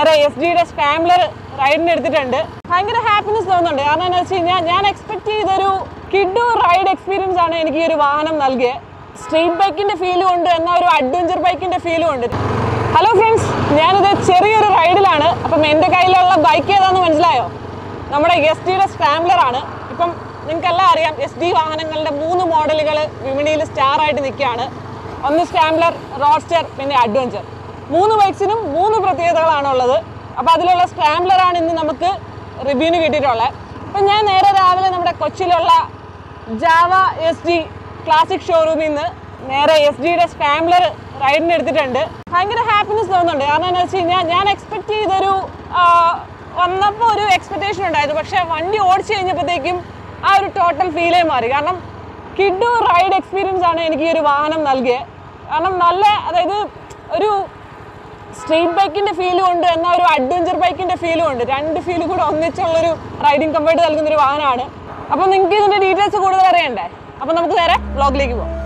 നേരെ എസ് ജിയുടെ സ്കാംബ്ലർ റൈഡിന് എടുത്തിട്ടുണ്ട് ഭയങ്കര ഹാപ്പിനെസ് തോന്നുന്നുണ്ട് കാരണം എന്താ വെച്ച് കഴിഞ്ഞാൽ ഞാൻ എക്സ്പെക്ട് ചെയ്തൊരു കിഡു റൈഡ് എക്സ്പീരിയൻസ് ആണ് എനിക്ക് ഈ ഒരു വാഹനം നൽകിയത് സ്ട്രീറ്റ് ബൈക്കിന്റെ ഫീലും ഉണ്ട് എന്നാൽ ഒരു അഡ്വഞ്ചർ ബൈക്കിന്റെ ഫീലും ഉണ്ട് ഹലോ ഫ്രണ്ട്സ് ഞാനിത് ചെറിയൊരു റൈഡിലാണ് അപ്പം എൻ്റെ കയ്യിലുള്ള ബൈക്ക് ഏതാണെന്ന് മനസ്സിലായോ നമ്മുടെ എസ് ഡിയുടെ സ്ക്രാംബ്ലർ ആണ് ഇപ്പം നിങ്ങൾക്കെല്ലാം അറിയാം എസ് ഡി വാഹനങ്ങളുടെ മൂന്ന് മോഡലുകൾ വിപണിയിൽ സ്റ്റാർ ആയിട്ട് നിൽക്കുകയാണ് ഒന്ന് സ്ക്രാംബ്ലർ റോഡ്സ്റ്റർ പിന്നെ അഡ്വഞ്ചർ മൂന്ന് ബൈക്സിനും മൂന്ന് പ്രത്യേകതകളാണ് ഉള്ളത് അപ്പോൾ അതിലുള്ള സ്ക്രാംബ്ലർ ആണ് ഇന്ന് നമുക്ക് റിവ്യൂവിന് കിട്ടിയിട്ടുള്ളത് അപ്പം ഞാൻ നേരെ രാവിലെ നമ്മുടെ കൊച്ചിയിലുള്ള ജാവ എസ് ഡി ക്ലാസിക് ഷോറൂമിൽ നിന്ന് നേരെ എസ് ഡിയുടെ സ്കാംബ്ലർ റൈഡിന് എടുത്തിട്ടുണ്ട് ഭയങ്കര ഹാപ്പിനെസ് തോന്നുന്നുണ്ട് കാരണം എന്താ വെച്ച് കഴിഞ്ഞാൽ ഞാൻ എക്സ്പെക്ട് ചെയ്തൊരു ആ, വന്നപ്പോൾ ഒരു എക്സ്പെക്ടേഷൻ ഉണ്ടായിരുന്നു പക്ഷേ വണ്ടി ഓടിച്ചു കഴിഞ്ഞപ്പോഴത്തേക്കും ആ ഒരു ടോട്ടൽ ഫീലേ മാറി കാരണം കിഡു റൈഡ് എക്സ്പീരിയൻസ് ആണ് എനിക്ക് ഈ ഒരു വാഹനം നൽകിയത് കാരണം നല്ല അതായത് ഒരു സ്ട്രീറ്റ് ബൈക്കിന്റെ ഫീലും ഉണ്ട് എന്നാൽ ഒരു അഡ്വഞ്ചർ ബൈക്കിന്റെ ഫീലും ഉണ്ട് രണ്ട് ഫീലും കൂടെ ഒന്നിച്ചുള്ളൊരു റൈഡിംഗ് കംഫർട്ട് നൽകുന്ന ഒരു വാഹനമാണ് അപ്പോൾ നിങ്ങൾക്ക് ഇതിന്റെ ഡീറ്റെയിൽസ് കൂടുതൽ അറിയണ്ടേ അപ്പോൾ നമുക്ക് നേരെ വ്ളോഗിലേക്ക് പോകാം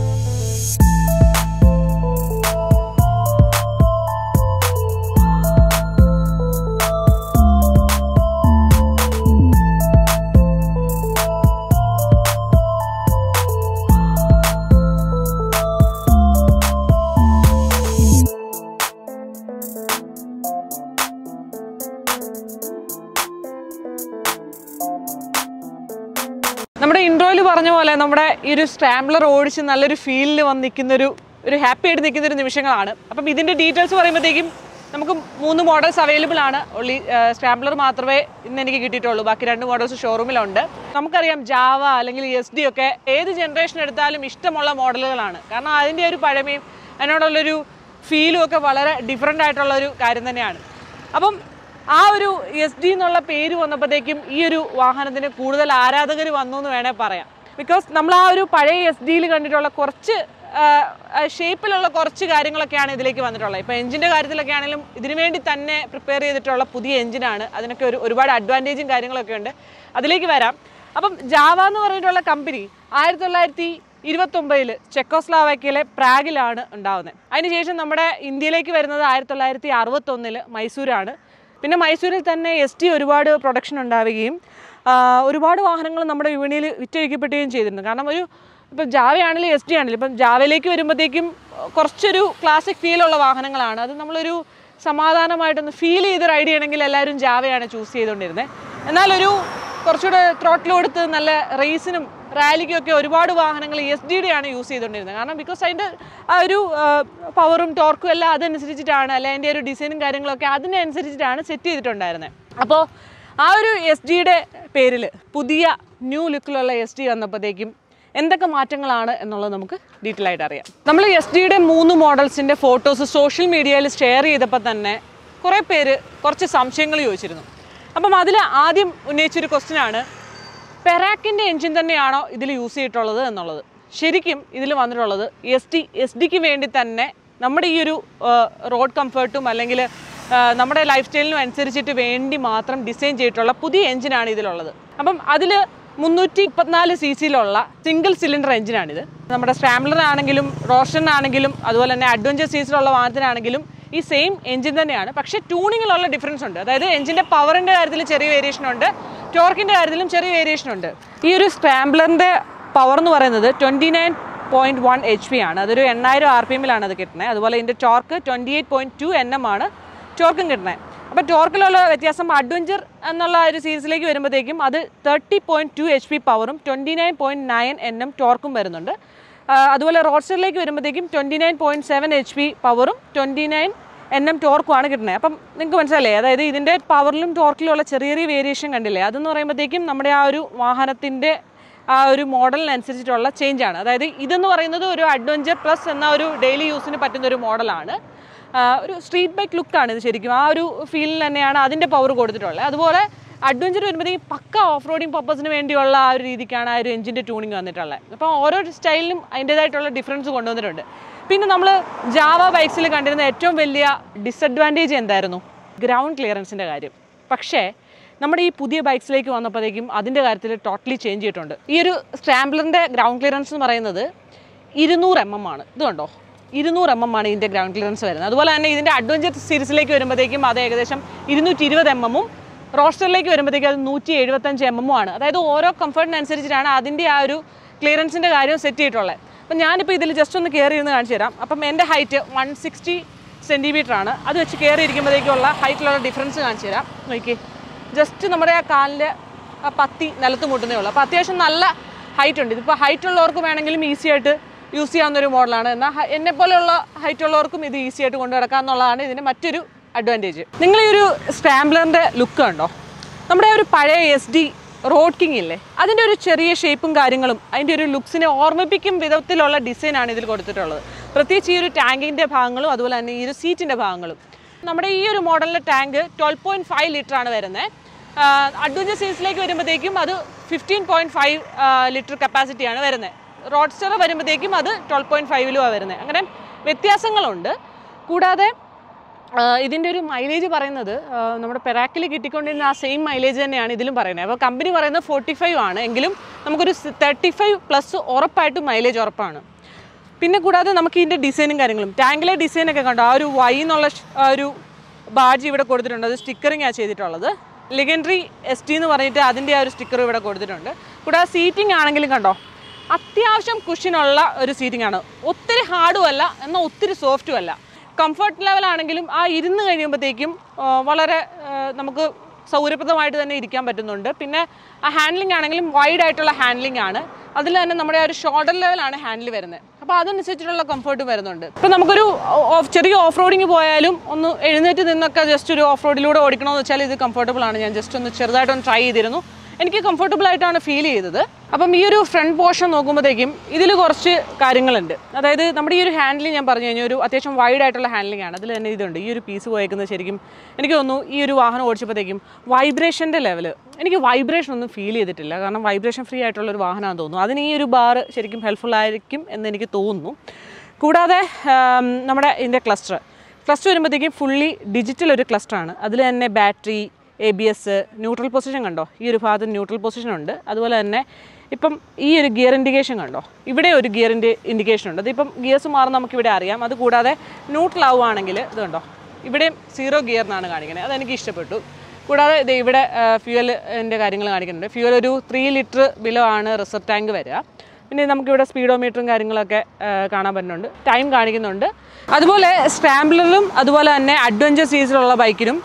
നമ്മുടെ ഇൻട്രോയിൽ പറഞ്ഞ പോലെ നമ്മുടെ ഈ ഒരു സ്റ്റാംബ്ലർ ഓടിച്ച് നല്ലൊരു ഫീലിൽ വന്ന് നിൽക്കുന്ന ഒരു ഒരു ഹാപ്പി ആയിട്ട് നിൽക്കുന്ന ഒരു നിമിഷങ്ങളാണ് അപ്പം ഇതിന്റെ ഡീറ്റെയിൽസ് പറയുമ്പോഴത്തേക്കും നമുക്ക് മൂന്ന് മോഡൽസ് അവൈലബിൾ ആണ് ഒള്ളി സ്റ്റാംബ്ലർ മാത്രമേ ഇന്ന് എനിക്ക് കിട്ടിയിട്ടുള്ളൂ ബാക്കി രണ്ട് മോഡൽസ് ഷോറൂമിലുണ്ട് നമുക്കറിയാം ജാവ അല്ലെങ്കിൽ എസ് ഡി ഒക്കെ ഏത് ജനറേഷൻ എടുത്താലും ഇഷ്ടമുള്ള മോഡലുകളാണ് കാരണം അതിൻ്റെ ഒരു പഴമയും അതിനോടുള്ളൊരു ഫീലും ഒക്കെ വളരെ ഡിഫറെൻ്റ് ആയിട്ടുള്ള ഒരു കാര്യം തന്നെയാണ് അപ്പം ആ ഒരു എസ് ഡി എന്നുള്ള പേര് വന്നപ്പോഴത്തേക്കും ഈ ഒരു വാഹനത്തിന് കൂടുതൽ ആരാധകർ വന്നു എന്ന് വേണേൽ പറയാം ബിക്കോസ് നമ്മൾ ആ ഒരു പഴയ എസ് ഡിയിൽ കണ്ടിട്ടുള്ള കുറച്ച് ഷേപ്പിലുള്ള കുറച്ച് കാര്യങ്ങളൊക്കെയാണ് ഇതിലേക്ക് വന്നിട്ടുള്ളത് ഇപ്പോൾ എഞ്ചിൻ്റെ കാര്യത്തിലൊക്കെ ആണെങ്കിലും ഇതിനു വേണ്ടി തന്നെ പ്രിപ്പയർ ചെയ്തിട്ടുള്ള പുതിയ എഞ്ചിനാണ് അതിനൊക്കെ ഒരു ഒരുപാട് അഡ്വാൻറ്റേജും കാര്യങ്ങളൊക്കെ ഉണ്ട് അതിലേക്ക് വരാം അപ്പം ജാവ എന്ന് പറഞ്ഞിട്ടുള്ള കമ്പനി ആയിരത്തി തൊള്ളായിരത്തി ഇരുപത്തൊമ്പതിൽ ചെക്കോസ്ലാവാക്യയിലെ പ്രാഗിലാണ് ഉണ്ടാവുന്നത് അതിനുശേഷം നമ്മുടെ ഇന്ത്യയിലേക്ക് വരുന്നത് ആയിരത്തി തൊള്ളായിരത്തി അറുപത്തൊന്നിൽ മൈസൂരാണ് പിന്നെ മൈസൂരിൽ തന്നെ എസ് ടി ഒരുപാട് പ്രൊഡക്ഷൻ ഉണ്ടാവുകയും ആ, ഒരുപാട് വാഹനങ്ങൾ നമ്മുടെ വിപണിയിൽ വിറ്റഴിക്കപ്പെടുകയും ചെയ്തിട്ടുണ്ട് കാരണം ഒരു ഇപ്പം ജാവ ആണെങ്കിലും എസ് ടി ആണെങ്കിലും ഇപ്പം ജാവയിലേക്ക് വരുമ്പോഴത്തേക്കും കുറച്ചൊരു ക്ലാസിക് ഫീലുള്ള വാഹനങ്ങളാണ് അത് നമ്മളൊരു സമാധാനമായിട്ടൊന്ന് ഫീൽ ചെയ്ത് റൈഡ് ചെയ്യണമെങ്കിൽ എല്ലാവരും ജാവയാണ് ചൂസ് ചെയ്തുകൊണ്ടിരുന്നത് എന്നാലൊരു കുറച്ചുകൂടെ ത്രോട്ടിൽ കൊടുത്ത് നല്ല റേസിനും റാലിക്കും ഒക്കെ ഒരുപാട് വാഹനങ്ങൾ എസ് ഡി ആണ് യൂസ് ചെയ്തുകൊണ്ടിരുന്നത് കാരണം ബിക്കോസ് അതിൻ്റെ ആ ഒരു പവറും ടോർക്കും എല്ലാം അതനുസരിച്ചിട്ടാണ് അല്ലെ അതിൻ്റെ ഒരു ഡിസൈനും കാര്യങ്ങളൊക്കെ അതിനനുസരിച്ചിട്ടാണ് സെറ്റ് ചെയ്തിട്ടുണ്ടായിരുന്നത് അപ്പോൾ ആ ഒരു എസ് ഡിയുടെ പേരിൽ പുതിയ ന്യൂ ലുക്കിലുള്ള എസ് ഡി വന്നപ്പോഴത്തേക്കും എന്തൊക്കെ മാറ്റങ്ങളാണ് എന്നുള്ളത് നമുക്ക് ഡീറ്റെയിൽ ആയിട്ട് അറിയാം നമ്മൾ എസ് ഡിയുടെ മൂന്ന് മോഡൽസിൻ്റെ ഫോട്ടോസ് സോഷ്യൽ മീഡിയയിൽ ഷെയർ ചെയ്തപ്പോൾ തന്നെ കുറേ പേര് കുറച്ച് സംശയങ്ങൾ ചോദിച്ചിരുന്നു അപ്പം അതിൽ ആദ്യം ഉന്നയിച്ചൊരു ക്വസ്റ്റ്യൻ ആണ് പെറാക്കിൻ്റെ എൻജിൻ തന്നെയാണോ ഇതിൽ യൂസ് ചെയ്തിട്ടുള്ളത് എന്നുള്ളത് ശരിക്കും ഇതിൽ വന്നിട്ടുള്ളത് എസ് ടി എസ് ഡിക്ക് വേണ്ടി തന്നെ നമ്മുടെ ഈ ഒരു റോഡ് കംഫർട്ടും അല്ലെങ്കിൽ ആ, നമ്മുടെ ലൈഫ് സ്റ്റൈലിനും അനുസരിച്ചിട്ട് വേണ്ടി മാത്രം ഡിസൈൻ ചെയ്തിട്ടുള്ള പുതിയ എഞ്ചിനാണ് ഇതിലുള്ളത് അപ്പം അതിൽ മുന്നൂറ്റി മുപ്പത്തിനാല് സി സിയിലുള്ള സിംഗിൾ സിലിണ്ടർ എഞ്ചിനാണിത് നമ്മുടെ സ്റ്റാംബ്ലർ ആണെങ്കിലും റോഷൻ ആണെങ്കിലും അതുപോലെ തന്നെ അഡ്വഞ്ചർ സീസിലുള്ള വാഹനത്തിനാണെങ്കിലും ഈ സെയിം എഞ്ചിൻ തന്നെയാണ് പക്ഷേ ട്യൂണിങ്ങിലുള്ള ഡിഫറൻസ് ഉണ്ട് അതായത് എഞ്ചിൻ്റെ പവറിൻ്റെ കാര്യത്തിൽ ചെറിയ വേരിയേഷൻ ഉണ്ട് ടോർക്കിൻ്റെ കാര്യത്തിലും ചെറിയ വേരിയേഷൻ ഉണ്ട് ഈ ഒരു സ്ക്രാംബ്ലറിൻ്റെ പവർ എന്ന് പറയുന്നത് twenty nine point one H P ആണ് അതൊരു എണ്ണായിരം ആർ പി എമ്മിലാണ് അത് കിട്ടുന്നത് അതുപോലെ ഇതിൻ്റെ torque twenty eight point two N M ആണ് ടോർക്കും കിട്ടുന്നത് അപ്പോൾ ടോർക്കിലുള്ള വ്യത്യാസം അഡ്വഞ്ചർ എന്നുള്ള ഒരു സീരീസിലേക്ക് വരുമ്പോഴത്തേക്കും അത് thirty point two H P പവറും twenty nine point nine N M ടോർക്കും വരുന്നുണ്ട് ആ, അതുപോലെ റോഡ്സ്റ്ററിലേക്ക് വരുമ്പോഴത്തേക്കും twenty nine point seven H P പവറും ട്വൻറ്റി നയൻ എൻ എം ടോർക്കുമാണ് കിട്ടുന്നത് അപ്പം നിങ്ങൾക്ക് മനസ്സിലല്ലേ അതായത് ഇതിൻ്റെ പവറിലും ടോർക്കിലും ഉള്ള ചെറിയ ചെറിയ വേരിയേഷൻ കണ്ടില്ലേ അതെന്ന് പറയുമ്പോഴത്തേക്കും നമ്മുടെ ആ ഒരു വാഹനത്തിൻ്റെ ആ ഒരു മോഡലിനനുസരിച്ചിട്ടുള്ള ചേഞ്ച് ആണ് അതായത് ഇതെന്ന് പറയുന്നത് ഒരു അഡ്വഞ്ചർ പ്ലസ് എന്ന ഒരു ഡെയിലി യൂസിന് പറ്റുന്ന ഒരു മോഡലാണ് ആ, ഒരു സ്ട്രീറ്റ് ബൈക്ക് ലുക്കാണ് ഇത് ശരിക്കും ആ ഒരു ഫീലിൽ തന്നെയാണ് അതിൻ്റെ പവർ കൊടുത്തിട്ടുള്ളത് അതുപോലെ അഡ്വഞ്ചർ വരുമ്പോഴത്തേക്കും പക്ക ഓഫ് റോഡിങ് പർപ്പസിന് വേണ്ടിയുള്ള ആ ഒരു രീതിക്കാണ് ആ ഒരു എഞ്ചിൻ്റെ ട്യൂണിങ് വന്നിട്ടുള്ളത് അപ്പോൾ ഓരോ സ്റ്റൈലിനും അതിൻ്റേതായിട്ടുള്ള ഡിഫറൻസ് കൊണ്ടുവന്നിട്ടുണ്ട് പിന്നെ നമ്മൾ ജാവ ബൈക്സിൽ കണ്ടിരുന്ന ഏറ്റവും വലിയ ഡിസഡ്വാൻറ്റേജ് എന്തായിരുന്നു ഗ്രൗണ്ട് ക്ലിയറൻസിൻ്റെ കാര്യം പക്ഷേ നമ്മുടെ ഈ പുതിയ ബൈക്സിലേക്ക് വന്നപ്പോഴത്തേക്കും അതിൻ്റെ കാര്യത്തിൽ ടോട്ടലി ചേഞ്ച് ചെയ്തിട്ടുണ്ട് ഈ ഒരു സ്റ്റാംബ്ലറിൻ്റെ ഗ്രൗണ്ട് ക്ലിയറൻസ് എന്ന് പറയുന്നത് ഇരുന്നൂറ് എം എം ആണ് ഇത് കണ്ടോ ഇരുന്നൂറ് എം എം ആണ് ഇതിൻ്റെ ഗ്രൗണ്ട് ക്ലിയറൻസ് വരുന്നത് അതുപോലെ തന്നെ ഇതിൻ്റെ അഡ്വഞ്ചർ സീരീസിലേക്ക് വരുമ്പോഴത്തേക്കും അത് ഏകദേശം ഇരുന്നൂറ്റി ഇരുപത് എം എമ്മും റോസ്റ്ററിലേക്ക് വരുമ്പോഴത്തേക്കും അത് നൂറ്റി എഴുപത്തഞ്ച് എം എമ്മും ആണ് അതായത് ഓരോ കംഫർട്ടിനനുസരിച്ചിട്ടാണ് അതിൻ്റെ ആ ഒരു ക്ലിയറൻസിൻ്റെ കാര്യം സെറ്റ് ചെയ്തിട്ടുള്ളത് അപ്പം ഞാനിപ്പോൾ ഇതിൽ ജസ്റ്റ് ഒന്ന് കയറി ഇരുന്ന് കാണിച്ചു തരാം അപ്പം എൻ്റെ ഹൈറ്റ് വൺ സിക്സ്റ്റി സെൻറ്റിമീറ്റർ ആണ് അത് വെച്ച് കയറി ഇരിക്കുമ്പോഴത്തേക്കുള്ള ഹൈറ്റിലുള്ള ഡിഫറൻസ് കാണിച്ചു തരാം നോക്കി ജസ്റ്റ് നമ്മുടെ ആ കാലിൻ്റെ ആ പത്തി നിലത്ത് മുട്ടുന്നേ ഉള്ളൂ അപ്പോൾ അത്യാവശ്യം നല്ല ഹൈറ്റ് ഉണ്ട് ഇതിപ്പോൾ ഹൈറ്റ് ഉള്ളവർക്ക് വേണമെങ്കിലും ഈസി ആയിട്ട് യൂസ് ചെയ്യാവുന്ന ഒരു മോഡലാണ് എന്നാൽ ഹ- എന്നെ പോലെയുള്ള ഹൈറ്റ് ഉള്ളവർക്കും ഇത് ഈസി ആയിട്ട് കൊണ്ടു നടക്കാം എന്നുള്ളതാണ് ഇതിൻ്റെ മറ്റൊരു അഡ്വാൻറ്റേജ് നിങ്ങൾ ഈ ഒരു സ്ക്രാംബ്ലറിൻ്റെ ലുക്ക് കണ്ടോ നമ്മുടെ ഒരു പഴയ എസ് ഡി റോഡ് കിങ് ഇല്ലേ അതിൻ്റെ ഒരു ചെറിയ ഷേപ്പും കാര്യങ്ങളും അതിൻ്റെ ഒരു ലുക്സിനെ ഓർമ്മിപ്പിക്കും വിധത്തിലുള്ള ഡിസൈനാണ് ഇതിൽ കൊടുത്തിട്ടുള്ളത് പ്രത്യേകിച്ച് ഈ ഒരു ടാങ്കിൻ്റെ ഭാഗങ്ങളും അതുപോലെ തന്നെ ഈ ഒരു സീറ്റിൻ്റെ ഭാഗങ്ങളും നമ്മുടെ ഈ ഒരു മോഡലിൻ്റെ tank twelve point five litre ആണ് വരുന്നത് അഡ്വഞ്ചർ സീരീസിലേക്ക് വരുമ്പോഴത്തേക്കും അത് ഫിഫ്റ്റീൻ പോയിൻറ്റ് ഫൈവ് ലിറ്റർ കപ്പാസിറ്റിയാണ് വരുന്നത് റോഡ്സ്റ്റർ വരുമ്പോഴത്തേക്കും അത് ട്വൽവ് പോയിൻറ്റ് ഫൈവിലുമാണ് വരുന്നത് അങ്ങനെ വ്യത്യാസങ്ങളുണ്ട് കൂടാതെ ആഹ് ഇതിൻ്റെ ഒരു മൈലേജ് പറയുന്നത് ആഹ് നമ്മുടെ പെറാക്കിൽ കിട്ടിക്കൊണ്ടിരുന്ന ആ സെയിം മൈലേജ് തന്നെയാണ് ഇതിലും പറയുന്നത് അപ്പോൾ കമ്പനി പറയുന്നത് ഫോർട്ടി ഫൈവ് ആണ് എങ്കിലും നമുക്കൊരു തേർട്ടി ഫൈവ് പ്ലസ് ഉറപ്പായിട്ടും മൈലേജ് ഉറപ്പാണ് പിന്നെ കൂടാതെ നമുക്ക് ഇതിൻ്റെ ഡിസൈനും കാര്യങ്ങളും ടാങ്കിലെ ഡിസൈനൊക്കെ കണ്ടോ ആ ഒരു വൈ എന്നുള്ള ഷ്- ആ ഒരു ബാഡ്ജ് ഇവിടെ കൊടുത്തിട്ടുണ്ട് അത് സ്റ്റിക്കറിങ് ആണ് ചെയ്തിട്ടുള്ളത് ലെഗൻഡറി എസ് ടി എന്ന് പറഞ്ഞിട്ട് അതിൻ്റെ ആ ഒരു സ്റ്റിക്കർ ഇവിടെ കൊടുത്തിട്ടുണ്ട് കൂടാതെ സീറ്റിംഗ് ആണെങ്കിലും കണ്ടോ അത്യാവശ്യം കുഷ്യനുള്ള ഒരു സീറ്റിംഗ് ആണ് ഒത്തിരി ഹാർഡും അല്ല എന്നാൽ ഒത്തിരി സോഫ്റ്റും അല്ല കംഫർട്ട് ലെവൽ ആണെങ്കിലും ആ ഇരുന്ന് കഴിയുമ്പോഴത്തേക്കും ആ, വളരെ ആ, നമുക്ക് സൗകര്യപ്രദമായിട്ട് തന്നെ ഇരിക്കാൻ പറ്റുന്നുണ്ട് പിന്നെ ആ ഹാൻഡ്ലിംഗ് ആണെങ്കിലും വൈഡ് ആയിട്ടുള്ള ഹാൻഡ്ലിംഗ് ആണ് അതിൽ തന്നെ നമ്മുടെ ആ ഒരു ഷോൾഡർ ലെവലാണ് ഹാൻഡിൽ വരുന്നത് അപ്പോൾ അതനുസരിച്ചിട്ടുള്ള കംഫർട്ട് വരുന്നുണ്ട് ഇപ്പം നമുക്കൊരു ഓഫ് ചെറിയ ഓഫ് റോഡിങ് പോയാലും ഒന്ന് എഴുന്നേറ്റ് നിന്നൊക്കെ ജസ്റ്റ് ഒരു ഓഫ് റോഡിലൂടെ ഓടിക്കണമെന്ന് വെച്ചാൽ ഇത് കംഫർട്ടബിൾ ആണ് ഞാൻ ജസ്റ്റ് ഒന്ന് ചെറുതായിട്ടൊന്ന് ട്രൈ ചെയ്തിരുന്നു എനിക്ക് കംഫർട്ടബിൾ ആയിട്ടാണ് ഫീൽ ചെയ്തത് അപ്പം ഈ ഒരു ഫ്രണ്ട് പോർഷൻ നോക്കുമ്പോഴത്തേക്കും ഇതിൽ കുറച്ച് കാര്യങ്ങളുണ്ട് അതായത് നമ്മുടെ ഈ ഒരു ഹാൻഡിലിംഗ് ഞാൻ പറഞ്ഞു കഴിഞ്ഞാൽ ഒരു അത്യാവശ്യം വൈഡ് ആയിട്ടുള്ള ഹാൻഡിലിംഗ് ആണ് അതിൽ തന്നെ ഇതുണ്ട് ഈ ഒരു പീസ് പോയേക്കുന്നത് ശരിക്കും എനിക്ക് തോന്നുന്നു ഈ ഒരു വാഹനം ഓടിച്ചപ്പോഴത്തേക്കും വൈബ്രേഷൻ്റെ ലെവൽ എനിക്ക് വൈബ്രേഷൻ ഒന്നും ഫീൽ ചെയ്തിട്ടില്ല കാരണം വൈബ്രേഷൻ ഫ്രീ ആയിട്ടുള്ള ഒരു വാഹനമാണെന്ന് തോന്നുന്നു അതിന് ഈ ഒരു ബാർ ശരിക്കും ഹെൽപ്ഫുൾ ആയിരിക്കും എന്ന് എനിക്ക് തോന്നുന്നു കൂടാതെ ആം, നമ്മുടെ ഇതിൻ്റെ ക്ലസ്റ്റർ ക്ലസ്റ്റർ വരുമ്പോഴത്തേക്കും ഫുള്ളി ഡിജിറ്റൽ ഒരു ക്ലസ്റ്ററാണ് അതിൽ തന്നെ battery A B S neutral position കണ്ടോ ഈ ഒരു ഭാഗത്ത് ന്യൂട്രൽ പൊസിഷൻ ഉണ്ട് അതുപോലെ തന്നെ ഇപ്പം ഈ ഒരു ഗിയർ ഇൻഡിക്കേഷൻ കണ്ടോ ഇവിടെ ഒരു ഗിയറിൻ്റെ ഇൻഡിക്കേഷൻ ഉണ്ട് അതിപ്പം ഗിയേഴ്സ് മാറുന്ന നമുക്ക് ഇവിടെ അറിയാം അത് കൂടാതെ ന്യൂട്രൽ ആവുകയാണെങ്കിൽ ഇത് കണ്ടോ ഇവിടെയും സീറോ ഗിയർ എന്നാണ് കാണിക്കുന്നത് അതെനിക്ക് ഇഷ്ടപ്പെട്ടു കൂടാതെ ഇത് ഇവിടെ ഫ്യൂവലിൻ്റെ കാര്യങ്ങൾ കാണിക്കുന്നുണ്ട് ഫ്യൂവൽ ഒരു ത്രീ ലിറ്റർ ബിലോ ആണ് റിസർവ് ടാങ്ക് വരിക പിന്നെ നമുക്കിവിടെ സ്പീഡോമീറ്ററും കാര്യങ്ങളൊക്കെ ആ, കാണാൻ പറ്റുന്നുണ്ട് ടൈം കാണിക്കുന്നുണ്ട് അതുപോലെ സ്ക്രാംബ്ലറിലും അതുപോലെ തന്നെ അഡ്വഞ്ചർ സീരീസിലുള്ള ബൈക്കിനും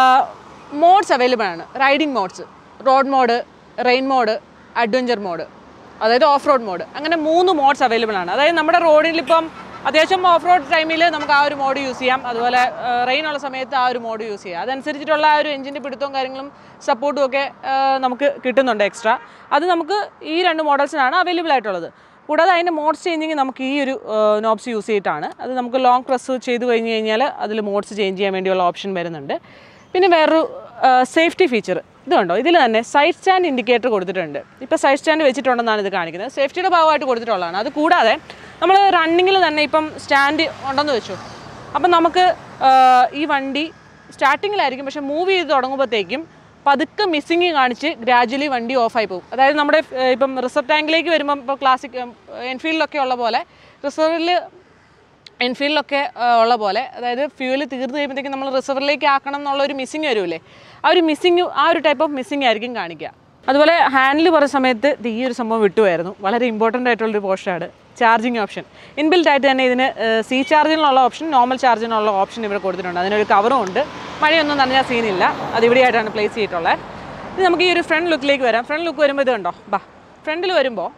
മോഡ്സ് അവൈലബിൾ ആണ് riding modes road mode rain mode adventure mode അതായത് ഓഫ് റോഡ് മോഡ് അങ്ങനെ മൂന്ന് മോഡ്സ് അവൈലബിൾ ആണ് അതായത് നമ്മുടെ റോഡിൽ ഇപ്പം അത്യാവശ്യം ഓഫ് റോഡ് ടൈമിൽ നമുക്ക് ആ ഒരു മോഡ് യൂസ് ചെയ്യാം അതുപോലെ റെയിൻ ഉള്ള സമയത്ത് ആ ഒരു മോഡ് യൂസ് ചെയ്യാം അതനുസരിച്ചിട്ടുള്ള ആ ഒരു എഞ്ചിൻ്റെ പിടുത്തവും കാര്യങ്ങളും സപ്പോർട്ടും ഒക്കെ ആ, നമുക്ക് കിട്ടുന്നുണ്ട് എക്സ്ട്രാ അത് നമുക്ക് ഈ രണ്ട് മോഡൽസിനാണ് അവൈലബിൾ ആയിട്ടുള്ളത് കൂടാതെ അതിൻ്റെ മോഡ്സ് ചേഞ്ചിങ് നമുക്ക് ഈ ഒരു നോബ്സ് യൂസ് ചെയ്തിട്ടാണ് അത് നമുക്ക് ലോങ് പ്രസ് ചെയ്ത് കഴിഞ്ഞ് കഴിഞ്ഞാൽ അതിൽ മോഡ്സ് ചേഞ്ച് ചെയ്യാൻ വേണ്ടിയുള്ള ഓപ്ഷൻ വരുന്നുണ്ട് പിന്നെ വേറൊരു സേഫ്റ്റി ഫീച്ചർ ഇത് കണ്ടോ ഇതിൽ തന്നെ സൈഡ് സ്റ്റാൻഡ് ഇൻഡിക്കേറ്റർ കൊടുത്തിട്ടുണ്ട് ഇപ്പോൾ സൈഡ് സ്റ്റാൻഡ് വെച്ചിട്ടുണ്ടെന്നാണ് ഇത് കാണിക്കുന്നത് സേഫ്റ്റിയുടെ ഭാഗമായിട്ട് കൊടുത്തിട്ടുള്ളതാണ് അത് കൂടാതെ നമ്മൾ റണ്ണിങ്ങിൽ തന്നെ ഇപ്പം സ്റ്റാൻഡ് ഉണ്ടെന്ന് വെച്ചു അപ്പം നമുക്ക് ആ, ഈ വണ്ടി സ്റ്റാർട്ടിങ്ങിലായിരിക്കും പക്ഷേ മൂവ് ചെയ്ത് തുടങ്ങുമ്പോഴത്തേക്കും പതുക്കെ മിസ്സിങ് കാണിച്ച് ഗ്രാജുവലി വണ്ടി ഓഫായി പോകും അതായത് നമ്മുടെ ഏഹ്, ഇപ്പം റിസർവ് ടാങ്കിലേക്ക് വരുമ്പം ഇപ്പോൾ ക്ലാസിക് എൻഫീൽഡിലൊക്കെ ഉള്ള പോലെ റിസർവിൽ എൻഫീൽഡിലൊക്കെ ഉള്ള പോലെ അതായത് ഫ്യൂവൽ തീർന്നു കഴിയുമ്പോഴത്തേക്കും നമ്മൾ റിസർവറിലേക്ക് ആക്കണം എന്നുള്ള ഒരു മിസ്സിങ് വരൂലേ ആ ഒരു മിസ്സിങ് ആ ഒരു ടൈപ്പ് ഓഫ് മിസ്സിങ് ആയിരിക്കും കാണിക്കുക അതുപോലെ ഹാൻഡിൽ പറയുന്ന സമയത്ത് ഇത് ഈ ഒരു സംഭവം വിട്ടുമായിരുന്നു വളരെ ഇമ്പോർട്ടൻ്റ് ആയിട്ടുള്ളൊരു പോർഷനാണ് ചാർജിങ് ഓപ്ഷൻ ഇൻബിൽറ്റ് ആയിട്ട് തന്നെ ഇതിന് സി ചാർജിനുള്ള ഓപ്ഷൻ നോർമൽ ചാർജിനുള്ള ഓപ്ഷൻ ഇവിടെ കൊടുത്തിട്ടുണ്ട് അതിനൊരു കവറും ഉണ്ട് മഴയൊന്നും നനഞ്ഞാൽ സീനില്ല അത് ഇവിടെയായിട്ടാണ് പ്ലേസ് ചെയ്തിട്ടുള്ളത് ഇത് നമുക്ക് ഈ ഒരു ഫ്രണ്ട് ലുക്കിലേക്ക് വരാം ഫ്രണ്ട് ലുക്ക് വരുമ്പോൾ ഇത് കണ്ടോ ബാ ഫ്രണ്ടിൽ വരുമ്പോൾ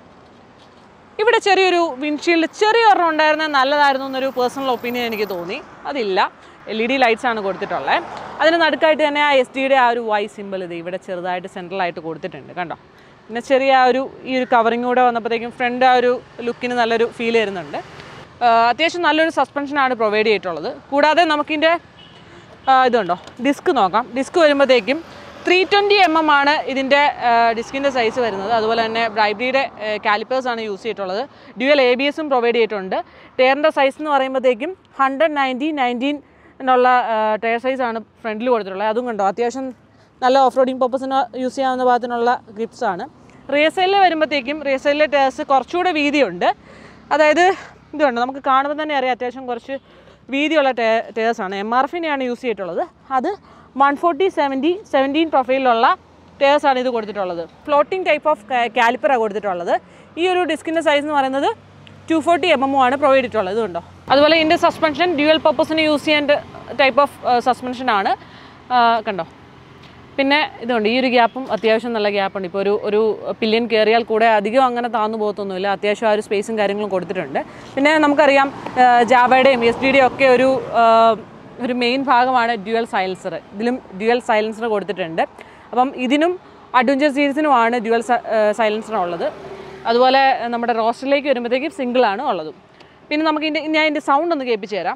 ഇവിടെ ചെറിയൊരു വിൻഷീൽഡ് ചെറിയ ഒരെണ്ണം ഉണ്ടായിരുന്നത് നല്ലതായിരുന്നു എന്നൊരു പേഴ്സണൽ ഒപ്പീനിയൻ എനിക്ക് തോന്നി അതില്ല എൽ ഇ ഡി ലൈറ്റ്സ് ആണ് കൊടുത്തിട്ടുള്ളത് അതിന് നടുക്കായിട്ട് തന്നെ ആ എസ് ഡിയുടെ ആ ഒരു വൈ സിമ്പിൾ ഇത് ഇവിടെ ചെറുതായിട്ട് സെൻട്രലായിട്ട് കൊടുത്തിട്ടുണ്ട് കണ്ടോ പിന്നെ ചെറിയ ആ ഒരു ഈ ഒരു കവറിങ് കൂടെ വന്നപ്പോഴത്തേക്കും ഫ്രണ്ട് ആ ഒരു ലുക്കിന് നല്ലൊരു ഫീൽ വരുന്നുണ്ട് ആ, അത്യാവശ്യം നല്ലൊരു സസ്പെൻഷനാണ് പ്രൊവൈഡ് ചെയ്തിട്ടുള്ളത് കൂടാതെ നമുക്കിൻ്റെ ഇതുണ്ടോ ഡിസ്ക് നോക്കാം ഡിസ്ക് വരുമ്പോഴത്തേക്കും ത്രീ ട്വൻറ്റി എം എം ആണ് ഇതിൻ്റെ ഡിസ്കിൻ്റെ സൈസ് വരുന്നത് അതുപോലെ തന്നെ ബ്രൈബ്രിയുടെ കാലിപ്പേഴ്സാണ് യൂസ് ചെയ്തിട്ടുള്ളത് ഡ്യുവൽ എ ബി എസും പ്രൊവൈഡ് ചെയ്തിട്ടുണ്ട് ടയറിൻ്റെ സൈസ് എന്ന് പറയുമ്പോഴത്തേക്കും ഹൺഡ്രഡ് നയൻറ്റി നയൻറ്റീൻ എന്നുള്ള ടയർ സൈസാണ് ഫ്രണ്ടിൽ കൊടുത്തിട്ടുള്ളത് അതും കണ്ടോ അത്യാവശ്യം നല്ല ഓഫ് റോഡിങ് പർപ്പസിന് യൂസ് ചെയ്യാവുന്ന ഭാഗത്തിനുള്ള ഗ്രിപ്സ് ആണ് റിയർ സൈഡിൽ വരുമ്പോഴത്തേക്കും റിയർ സൈഡിലെ ടയർസ് കുറച്ചുകൂടെ വീതിയുണ്ട് അതായത് ഇത് കണ്ടോ നമുക്ക് കാണുമ്പോൾ തന്നെ അറിയാം അത്യാവശ്യം കുറച്ച് വീതിയുള്ള ടേ ടേഴ്സാണ് എം ആർ എഫിനെയാണ് യൂസ് ചെയ്തിട്ടുള്ളത് അത് വൺ ഫോർട്ടി സെവൻറ്റി സെവൻറ്റീൻ പ്രൊഫൈലിലുള്ള ടേഴ്സാണ് ഇത് കൊടുത്തിട്ടുള്ളത് ഫ്ലോട്ടിംഗ് ടൈപ്പ് ഓഫ് കാലിപ്പറാണ് കൊടുത്തിട്ടുള്ളത് ഈ ഒരു ഡിസ്കിൻ്റെ സൈസ് എന്ന് പറയുന്നത് ടു ഫോർട്ടി എം എം ആണ് പ്രൊവൈഡ് ചെയ്തിട്ടുള്ളത് ഇതുണ്ടോ അതുപോലെ ഇതിൻ്റെ സസ്പെൻഷൻ ഡ്യുവൽ പർപ്പസിന് യൂസ് ചെയ്യേണ്ട ടൈപ്പ് ഓഫ് സസ്പെൻഷനാണ് കണ്ടോ പിന്നെ ഇതുണ്ട് ഈ ഒരു ഗ്യാപ്പും അത്യാവശ്യം നല്ല ഗ്യാപ്പുണ്ട് ഇപ്പോൾ ഒരു ഒരു പില്യൻ കയറിയാൽ കൂടെ അധികം അങ്ങനെ താന്നു പോകത്തൊന്നുമില്ല അത്യാവശ്യം ആ ഒരു സ്പേസും കാര്യങ്ങളും കൊടുത്തിട്ടുണ്ട് പിന്നെ നമുക്കറിയാം ജാവയുടെയും എസ് ഡിയുടെയും ഒക്കെ ഒരു ആ, ഒരു മെയിൻ ഭാഗമാണ് ഡ്യുവൽ സൈലൻസർ ഇതിലും ഡ്യുവൽ സൈലൻസർ കൊടുത്തിട്ടുണ്ട് അപ്പം ഇതിനും അഡ്വഞ്ചർ സീരീസിനുമാണ് ഡ്യുവൽ സൈലൻസർ ഉള്ളത് അതുപോലെ നമ്മുടെ റോസ്റ്ററിലേക്ക് വരുമ്പോഴത്തേക്കും സിംഗിളാണ് ഉള്ളതും പിന്നെ നമുക്ക് ഇതിൻ്റെ ഞാൻ ഇതിൻ്റെ സൗണ്ട് ഒന്ന് കേൾപ്പിച്ച് തരാം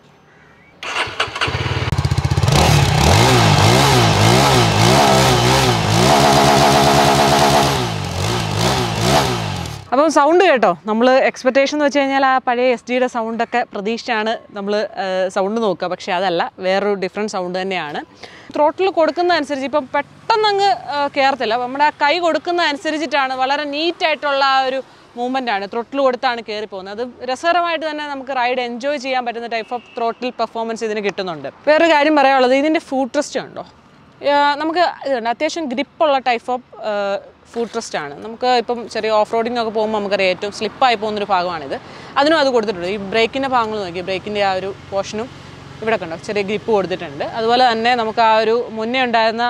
അപ്പം സൗണ്ട് കേട്ടോ നമ്മൾ എക്സ്പെക്റ്റേഷൻ എന്ന് വെച്ച് കഴിഞ്ഞാൽ ആ പഴയ എസ് ഡിയുടെ സൗണ്ടൊക്കെ പ്രതീക്ഷിച്ചാണ് നമ്മൾ സൗണ്ട് നോക്കുക പക്ഷേ അതല്ല വേറൊരു ഡിഫറെൻറ്റ് സൗണ്ട് തന്നെയാണ് ത്രോട്ടിൽ കൊടുക്കുന്ന അനുസരിച്ച് ഇപ്പം പെട്ടെന്ന് അങ്ങ് കയറത്തില്ല നമ്മുടെ ആ കൈ കൊടുക്കുന്ന അനുസരിച്ചിട്ടാണ് വളരെ നീറ്റായിട്ടുള്ള ആ ഒരു മൂവ്മെൻ്റ് ആണ് ത്രോട്ടിൽ കൊടുത്താണ് കയറി പോകുന്നത് അത് രസകരമായിട്ട് തന്നെ നമുക്ക് റൈഡ് എൻജോയ് ചെയ്യാൻ പറ്റുന്ന ടൈപ്പ് ഓഫ് ത്രോട്ടിൽ പെർഫോമൻസ് ഇതിന് കിട്ടുന്നുണ്ട് വേറൊരു കാര്യം പറയാനുള്ളത് ഇതിൻ്റെ ഫുഡ് ട്രസ്റ്റ് ഉണ്ടോ ആ, നമുക്ക് ഇതുണ്ട് അത്യാവശ്യം ഗ്രിപ്പുള്ള ടൈപ്പ് ഓഫ് ഫുഡ് ട്രസ്റ്റ് ആണ് നമുക്ക് ഇപ്പം ചെറിയ ഓഫ് റോഡിംഗ് ഒക്കെ പോകുമ്പോൾ നമുക്കറിയാം ഏറ്റവും സ്ലിപ്പായി പോകുന്നൊരു ഭാഗമാണിത് അതിനും അത് കൊടുത്തിട്ടുണ്ട് ഈ ബ്രേക്കിൻ്റെ ഭാഗങ്ങൾ നോക്കി ബ്രേക്കിൻ്റെ ആ ഒരു പോർഷനും ഇവിടെ കണ്ടോ ചെറിയ ഗ്രിപ്പ് കൊടുത്തിട്ടുണ്ട് അതുപോലെ തന്നെ നമുക്ക് ആ ഒരു മുന്നേ ഉണ്ടായിരുന്ന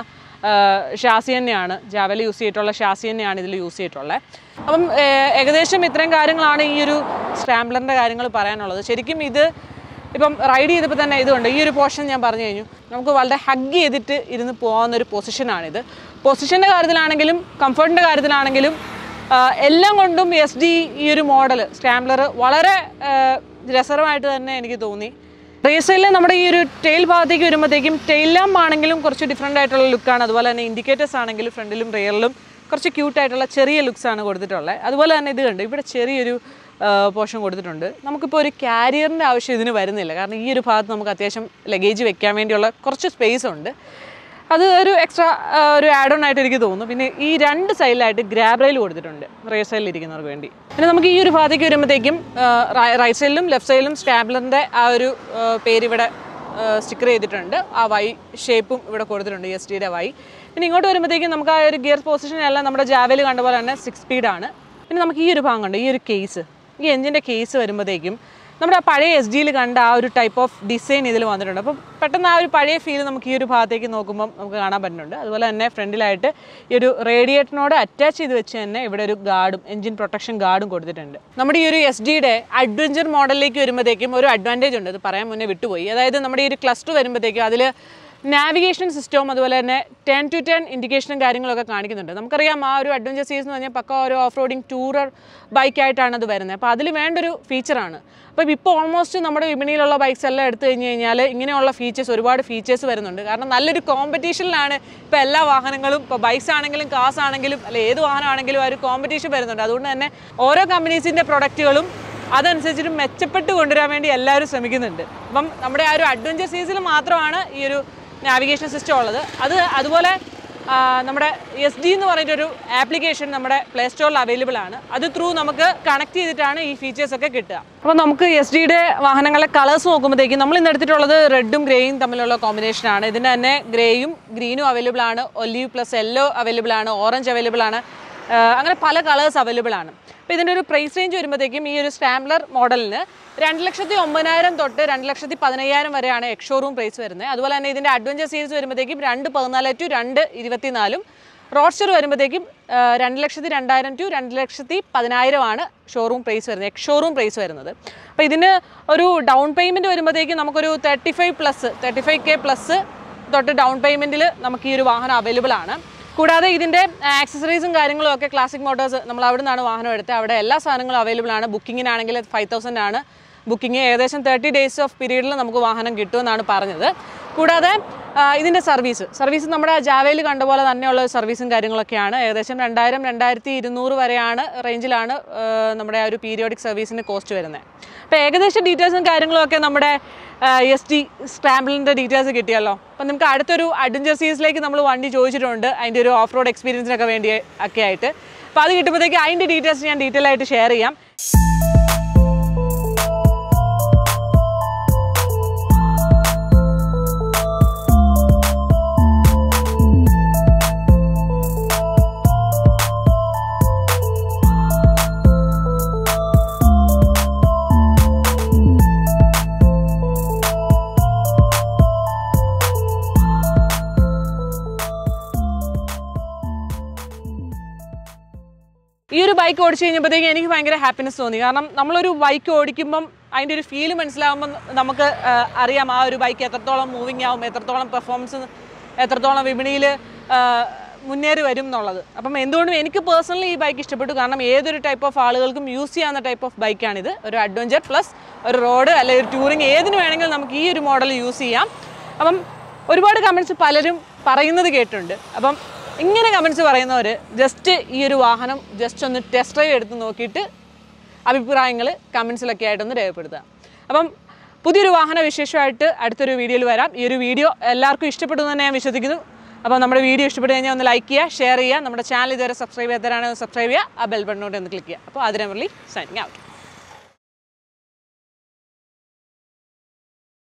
ഷാസി തന്നെയാണ് ജാവൽ യൂസ് ചെയ്തിട്ടുള്ള ഷാസി തന്നെയാണ് ഇതിൽ യൂസ് ചെയ്തിട്ടുള്ളത് അപ്പം ഏ- ഏകദേശം ഇത്രയും കാര്യങ്ങളാണ് ഈ ഒരു സ്ക്രാംബ്ലറിൻ്റെ കാര്യങ്ങൾ പറയാനുള്ളത് ശരിക്കും ഇത് ഇപ്പം റൈഡ് ചെയ്തപ്പോൾ തന്നെ ഇതുണ്ട് ഈ ഒരു പോർഷൻ ഞാൻ പറഞ്ഞു കഴിഞ്ഞു നമുക്ക് വളരെ ഹഗ് ചെയ്തിട്ട് ഇരുന്ന് പോകാവുന്ന ഒരു പൊസിഷനാണിത് പൊസിഷൻ്റെ കാര്യത്തിലാണെങ്കിലും കംഫർട്ടിൻ്റെ കാര്യത്തിലാണെങ്കിലും ആ, എല്ലാം കൊണ്ടും എസ് ഡി ഈ ഒരു മോഡൽ സ്റ്റാംബ്ലർ വളരെ ആ, രസകരമായിട്ട് തന്നെ എനിക്ക് തോന്നി റേസറിൽ നമ്മുടെ ഈ ഒരു ടെയിൽ ഭാഗത്തേക്ക് വരുമ്പോഴത്തേക്കും ടെയിൽ ലാമ്പ് ആണെങ്കിലും കുറച്ച് ഡിഫറെൻ്റ് ആയിട്ടുള്ള ലുക്കാണ് അതുപോലെ തന്നെ ഇൻഡിക്കേറ്റേഴ്സ് ആണെങ്കിലും ഫ്രണ്ടിലും റിയറിലും കുറച്ച് ക്യൂട്ടായിട്ടുള്ള ചെറിയ ലുക്സ് ആണ് കൊടുത്തിട്ടുള്ളത് അതുപോലെ തന്നെ ഇത് കണ്ട് ഇവിടെ ചെറിയൊരു പോർഷൻ കൊടുത്തിട്ടുണ്ട് നമുക്കിപ്പോൾ ഒരു ക്യാരിയറിൻ്റെ ആവശ്യം ഇതിന് വരുന്നില്ല കാരണം ഈ ഒരു ഭാഗത്ത് നമുക്ക് അത്യാവശ്യം ലഗേജ് വെക്കാൻ വേണ്ടിയുള്ള കുറച്ച് സ്പേസ് ഉണ്ട് അത് ഒരു എക്സ്ട്രാ ഒരു ആഡ് ഓൺ ആയിട്ട് എനിക്ക് തോന്നുന്നു പിന്നെ ഈ രണ്ട് സൈഡിലായിട്ട് ഗ്രാബ് റെയിൽ കൊടുത്തിട്ടുണ്ട് റൈറ്റ് സൈഡിൽ ഇരിക്കുന്നവർക്ക് വേണ്ടി പിന്നെ നമുക്ക് ഈ ഒരു ഭാഗത്തേക്ക് വരുമ്പോഴത്തേക്കും റൈറ്റ് സൈഡിലും ലെഫ്റ്റ് സൈഡിലും സ്റ്റാബ്ലറിൻ്റെ ആ ഒരു ആ, പേര് ഇവിടെ സ്റ്റിക്കർ ചെയ്തിട്ടുണ്ട് ആ വൈ ഷേപ്പും ഇവിടെ കൊടുത്തിട്ടുണ്ട് എസ് ടിയുടെ വൈ പിന്നെ ഇങ്ങോട്ട് വരുമ്പോഴത്തേക്കും നമുക്ക് ആ ഒരു ഗിയർ പൊസിഷൻ എല്ലാം നമ്മുടെ ജാവൽ കണ്ട പോലെ തന്നെ സിക്സ് സ്പീഡാണ് പിന്നെ നമുക്ക് ഈ ഒരു ഭാഗം കണ്ട് ഈ ഒരു കേസ് ഈ എഞ്ചിൻ്റെ കേസ് വരുമ്പോഴത്തേക്കും നമ്മുടെ ആ പഴയ എസ് ഡിയിൽ കണ്ട ആ ഒരു ടൈപ്പ് ഓഫ് ഡിസൈൻ ഇതിൽ വന്നിട്ടുണ്ട് അപ്പം പെട്ടെന്ന് ആ ഒരു പഴയ ഫീൽ നമുക്ക് ഈ ഒരു ഭാഗത്തേക്ക് നോക്കുമ്പോൾ നമുക്ക് കാണാൻ പറ്റുന്നുണ്ട് അതുപോലെ തന്നെ ഫ്രണ്ടിലായിട്ട് ഈ ഒരു റേഡിയേറ്ററിനോട് അറ്റാച്ച് ചെയ്ത് വെച്ച് തന്നെ ഇവിടെ ഒരു ഗാർഡും എഞ്ചിൻ പ്രൊട്ടക്ഷൻ ഗാർഡും കൊടുത്തിട്ടുണ്ട് നമ്മുടെ ഈ ഒരു എസ് ഡിയുടെ അഡ്വഞ്ചർ മോഡലിലേക്ക് വരുമ്പോഴത്തേക്കും ഒരു അഡ്വാൻറ്റേജ് ഉണ്ട് ഇത് പറയാൻ മുന്നേ വിട്ടുപോയി അതായത് നമ്മുടെ ഈ ഒരു ക്ലസ്റ്റർ വരുമ്പോഴത്തേക്കും അതിൽ നാവിഗേഷൻ സിസ്റ്റവും അതുപോലെ തന്നെ ടെൻ ടു ടെൻ ഇൻഡിക്കേഷനും കാര്യങ്ങളൊക്കെ കാണിക്കുന്നുണ്ട് നമുക്കറിയാം ആ ഒരു അഡ്വഞ്ചർ സീരീസ് എന്ന് പറഞ്ഞാൽ പക്ക ഒരു ഓഫ് റോഡിങ് ടൂറർ ബൈക്കായിട്ടാണ് അത് വരുന്നത് അപ്പോൾ അതിൽ വേണ്ടൊരു ഫീച്ചറാണ് അപ്പോൾ ഇപ്പോൾ ഓൾമോസ്റ്റ് നമ്മുടെ വിപണിയിലുള്ള ബൈക്സ് എല്ലാം എടുത്തു കഴിഞ്ഞ് കഴിഞ്ഞാൽ ഇങ്ങനെയുള്ള ഫീച്ചേഴ്സ് ഒരുപാട് ഫീച്ചേഴ്സ് വരുന്നുണ്ട് കാരണം നല്ലൊരു കോമ്പറ്റീഷനിലാണ് ഇപ്പോൾ എല്ലാ വാഹനങ്ങളും ഇപ്പോൾ ബൈക്സ് ആണെങ്കിലും കാസ് ആണെങ്കിലും അല്ല ഏത് വാഹനമാണെങ്കിലും ആ ഒരു കോമ്പറ്റീഷൻ വരുന്നുണ്ട് അതുകൊണ്ട് തന്നെ ഓരോ കമ്പനീസിൻ്റെ പ്രൊഡക്റ്റുകളും അതനുസരിച്ചിട്ട് മെച്ചപ്പെട്ട് കൊണ്ടുവരാൻ വേണ്ടി എല്ലാവരും ശ്രമിക്കുന്നുണ്ട് അപ്പം നമ്മുടെ ആ ഒരു അഡ്വഞ്ചർ സീരീസിൽ മാത്രമാണ് ഈ ഒരു നാവിഗേഷൻ സിസ്റ്റം ഉള്ളത് അത് അതുപോലെ ആ, നമ്മുടെ എസ് ഡി എന്ന് പറഞ്ഞിട്ടൊരു ആപ്ലിക്കേഷൻ നമ്മുടെ പ്ലേ സ്റ്റോറിൽ അവൈലബിൾ ആണ് അത് ത്രൂ നമുക്ക് കണക്ട് ചെയ്തിട്ടാണ് ഈ ഫീച്ചേഴ്സ് ഒക്കെ കിട്ടുക അപ്പോൾ നമുക്ക് എസ് ഡിയുടെ വാഹനങ്ങളെ കളേഴ്സ് നോക്കുമ്പോഴത്തേക്കും നമ്മൾ ഇന്ന് എടുത്തിട്ടുള്ളത് റെഡും ഗ്രേയും തമ്മിലുള്ള കോമ്പിനേഷൻ ആണ് ഇതിൻ്റെ തന്നെ ഗ്രേയും ഗ്രീനും അവൈലബിൾ ആണ് ഒലീവ് പ്ലസ് യെല്ലോ അവൈലബിൾ ആണ് ഓറഞ്ച് അവൈലബിൾ ആണ് ആ, അങ്ങനെ പല കളേഴ്സ് അവൈലബിൾ ആണ് അപ്പോൾ ഇതിൻ്റെ ഒരു പ്രൈസ് റേഞ്ച് വരുമ്പോഴത്തേക്കും ഈ ഒരു സ്റ്റാംബ്ലർ മോഡലിന് രണ്ട് ലക്ഷത്തി ഒമ്പതിനായിരം തൊട്ട് രണ്ട് ലക്ഷത്തി പതിനയ്യായിരം വരെയാണ് എക്സ്ഷോറൂം പ്രൈസ് വരുന്നത് അതുപോലെ തന്നെ ഇതിൻ്റെ അഡ്വഞ്ചർ സീരീസ് വരുമ്പോഴത്തേക്കും രണ്ട് പതിനാല് ടു രണ്ട് ഇരുപത്തിനാലും റോഡ്സ്റ്റർ വരുമ്പോഴത്തേക്കും ആ, രണ്ട് ലക്ഷത്തി രണ്ടായിരം ടു രണ്ട് ലക്ഷത്തി പതിനായിരമാണ് ഷോറൂം പ്രൈസ് വരുന്നത് എക്സ് ഷോറൂം പ്രൈസ് വരുന്നത് അപ്പോൾ ഇതിന് ഒരു ഡൗൺ പേയ്മെൻറ്റ് വരുമ്പോഴത്തേക്കും നമുക്കൊരു thirty five plus thirty five K plus തൊട്ട് ഡൗൺ പേയ്മെൻറ്റിൽ നമുക്ക് ഈ ഒരു വാഹനം അവൈലബിൾ ആണ് കൂടാതെ ഇതിൻ്റെ ആക്സസറീസും കാര്യങ്ങളും ഒക്കെ ക്ലാസിക് മോട്ടോഴ്സ് നമ്മൾ അവിടെ നിന്നാണ് വാഹനം എടുത്തത് അവിടെ എല്ലാ സാധനങ്ങളും അവൈലബിൾ ആണ് ബുക്കിങ്ങിനാണെങ്കിൽ ഫൈവ് തൗസൻഡ് ആണ് ബുക്കിംഗ് ഏകദേശം തേർട്ടി ഡേയ്സ് ഓഫ് പീരീഡിൽ നമുക്ക് വാഹനം കിട്ടുമെന്നാണ് പറഞ്ഞത് കൂടാതെ ആ, ഇതിൻ്റെ സർവീസ് സർവീസ് നമ്മുടെ ജാവയിൽ കണ്ട പോലെ തന്നെയുള്ള സർവീസും കാര്യങ്ങളൊക്കെയാണ് ഏകദേശം രണ്ടായിരം രണ്ടായിരത്തി ഇരുന്നൂറ് വരെയാണ് റേഞ്ചിലാണ് ആ, നമ്മുടെ ആ ഒരു പീരിയോഡിക് സർവീസിന് കോസ്റ്റ് വരുന്നത് അപ്പോൾ ഏകദേശം ഡീറ്റെയിൽസും കാര്യങ്ങളും ഒക്കെ നമ്മുടെ എസ് ടി സ്ക്രാമ്പിളിൻ്റെ ഡീറ്റെയിൽസ് കിട്ടിയല്ലോ അപ്പം നമുക്ക് അടുത്തൊരു അഡ്വഞ്ചർ സീരീസിലേക്ക് നമ്മൾ വണ്ടി ചോദിച്ചിട്ടുണ്ട് അതിൻ്റെ ഒരു ഓഫ് റോഡ് എക്സ്പീരിയൻസിനൊക്കെ വേണ്ടി ഒക്കെ ആയിട്ട് അപ്പോൾ അത് കിട്ടുമ്പോഴത്തേക്ക് അതിൻ്റെ ഡീറ്റെയിൽസ് ഞാൻ ഡീറ്റെയിൽ ആയിട്ട് ഷെയർ ചെയ്യാം ഈ ഒരു ബൈക്ക് ഓടിച്ചു കഴിഞ്ഞപ്പോഴത്തേക്കും എനിക്ക് ഭയങ്കര ഹാപ്പിനെസ് തോന്നി കാരണം നമ്മളൊരു ബൈക്ക് ഓടിക്കുമ്പം അതിൻ്റെ ഒരു ഫീല് മനസ്സിലാകുമ്പം നമുക്ക് ആ, അറിയാം ആ ഒരു ബൈക്ക് എത്രത്തോളം മൂവിങ് ആവും എത്രത്തോളം പെർഫോമൻസ് എത്രത്തോളം വിപണിയിൽ മുന്നേറി വരും എന്നുള്ളത് അപ്പം എന്തുകൊണ്ടും എനിക്ക് പേഴ്സണലി ഈ ബൈക്ക് ഇഷ്ടപ്പെട്ടു കാരണം ഏതൊരു ടൈപ്പ് ഓഫ് ആളുകൾക്കും യൂസ് ചെയ്യാവുന്ന ടൈപ്പ് ഓഫ് ബൈക്കാണിത് ഒരു അഡ്വഞ്ചർ പ്ലസ് ഒരു റോഡ് അല്ലെങ്കിൽ ഒരു ടൂറിങ് ഏതിന് വേണമെങ്കിലും നമുക്ക് ഈ ഒരു മോഡൽ യൂസ് ചെയ്യാം അപ്പം ഒരുപാട് കമൻസ് പലരും പറയുന്നത് കേട്ടിട്ടുണ്ട് അപ്പം ഇങ്ങനെ കമൻസ് പറയുന്നവർ ജസ്റ്റ് ഈ ഒരു വാഹനം ജസ്റ്റ് ഒന്ന് ടെസ്റ്റ് ഡ്രൈവ് എടുത്ത് നോക്കിയിട്ട് അഭിപ്രായങ്ങൾ കമൻസിലൊക്കെ ആയിട്ടൊന്ന് രേഖപ്പെടുത്തുക അപ്പം പുതിയൊരു വാഹന വിശേഷമായിട്ട് അടുത്തൊരു വീഡിയോയിൽ വരാം ഈ ഒരു വീഡിയോ എല്ലാവർക്കും ഇഷ്ടപ്പെട്ടു എന്ന് തന്നെ ഞാൻ വിശ്വസിക്കുന്നു അപ്പോൾ നമ്മുടെ വീഡിയോ ഇഷ്ടപ്പെട്ട് കഴിഞ്ഞാൽ ഒന്ന് ലൈക്ക് ചെയ്യുക ഷെയർ ചെയ്യുക നമ്മുടെ ചാനൽ ഇതുവരെ സബ്സ്ക്രൈബ് ചെയ്യാത്തവരാണെങ്കിൽ സബ്സ്ക്രൈബ് ചെയ്യുക ആ ബെൽ ബട്ടനോട്ട് ഒന്ന് ക്ലിക്ക് ചെയ്യുക അപ്പോൾ അതിനെ സൈനിങ് ഔട്ട്